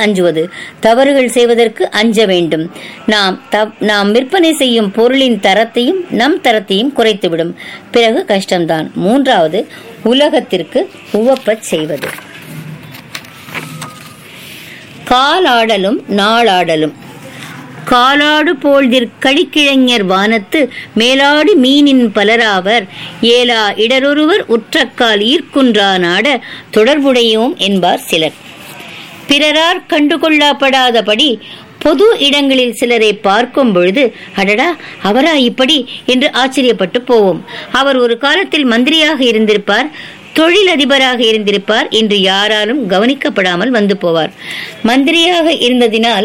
அஞ்சுவது தவறுகள் செய்வதற்கு அஞ்ச வேண்டும் நாம் தவ்- நாம் விற்பனை செய்யும் பொருளின் தரத்தையும் நம் தரத்தையும் குறைத்துவிடும் பிறகு கஷ்டம்தான் மூன்றாவது உலகத்திற்கு உவப்பச் செய்வது காலாடலும் நாளாடலும் காலாடு போழ்திற் களிக்கிழஞர் வானத்து மேலாடு மீனின் பலராவர் ஏலா இடரொருவர் உற்றக்கால் ஈர்க்குன்றா நாட தொடர்புடையோம் என்பார் சிலர் பிறரார் கண்டுகொள்ளப்படாதபடி பொது இடங்களில் சிலரை பார்க்கும் பொழுது அடடா அவரா இப்படி என்று ஆச்சரியப்பட்டு போவோம் அவர் ஒரு காலத்தில் மந்திரியாக இருந்திருப்பார் தொழிலதிபராக இருந்திருப்பார் என்று யாராலும் கவனிக்கப்படாமல் வந்து போவார் மந்திரியாக இருந்ததினால்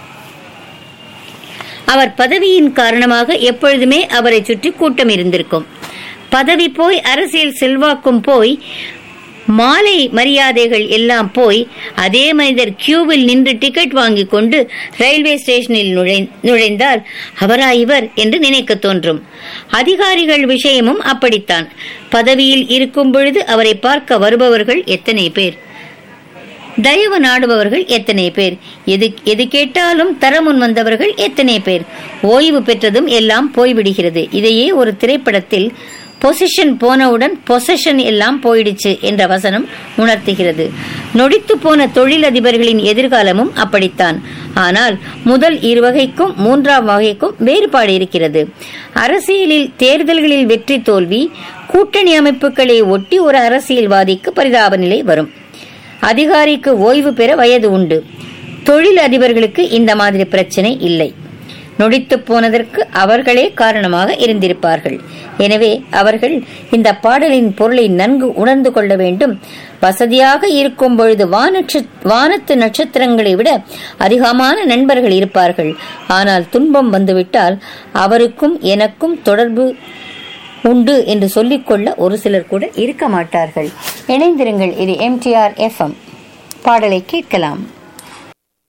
அவர் பதவியின் காரணமாக எப்பொழுதுமே அவரை சுற்றி கூட்டம் இருந்திருக்கும் பதவி போய் அரசியல் செல்வாக்கும் போய் மாலை மரியாதைகள் எல்லாம் போய் அதே மனிதர் கியூவில் நின்று டிக்கெட் வாங்கி கொண்டு ரயில்வே ஸ்டேஷனில் நுழை- நுழைந்தால் அவரா இவர் என்று நினைக்க தோன்றும் அதிகாரிகள் விஷயமும் அப்படித்தான் பதவியில் இருக்கும் பொழுது அவரை பார்க்க வருபவர்கள் எத்தனை பேர் தயவு நாடுபவர்கள் எத்தனை பேர் எது எது கேட்டாலும் தர முன் வந்தவர்கள் எத்தனை பேர் ஓய்வு பெற்றதும் எல்லாம் போய்விடுகிறது இதையே ஒரு திரைப்படத்தில் பொசிஷன் போனவுடன் பொசஷன் எல்லாம் போயிடுச்சு என்ற வசனம் உணர்த்துகிறது நொடித்து போன தொழிலதிபர்களின் எதிர்காலமும் அப்படித்தான் ஆனால் முதல் இரு வகைக்கும் மூன்றாம் வகைக்கும் வேறுபாடு இருக்கிறது அரசியலில் தேர்தல்களில் வெற்றி தோல்வி கூட்டணி அமைப்புகளை ஒட்டி ஒரு அரசியல்வாதிக்கு பரிதாப நிலை வரும் அதிகாரிக்கு ஓய்வு பெற வயது உண்டு தொழில் அதிபர்களுக்கு இந்த மாதிரி பிரச்சனை இல்லை நொடித்து போனதற்கு அவர்களே காரணமாக இருந்திருப்பார்கள் எனவே அவர்கள் இந்த பாடலின் பொருளை நன்கு உணர்ந்து கொள்ள வேண்டும் வசதியாக இருக்கும் பொழுது வானட்ச வானத்து நட்சத்திரங்களை விட அதிகமான நண்பர்கள் இருப்பார்கள் ஆனால் துன்பம் வந்துவிட்டால் அவருக்கும் எனக்கும் தொடர்பு உண்டு என்று சொல்லிக்கொள்ள ஒரு சிலர் கூட இருக்க மாட்டார்கள் இணைந்திருங்கள் இது எம்டிஆர் எஃப்எம் பாடலை கேட்கலாம்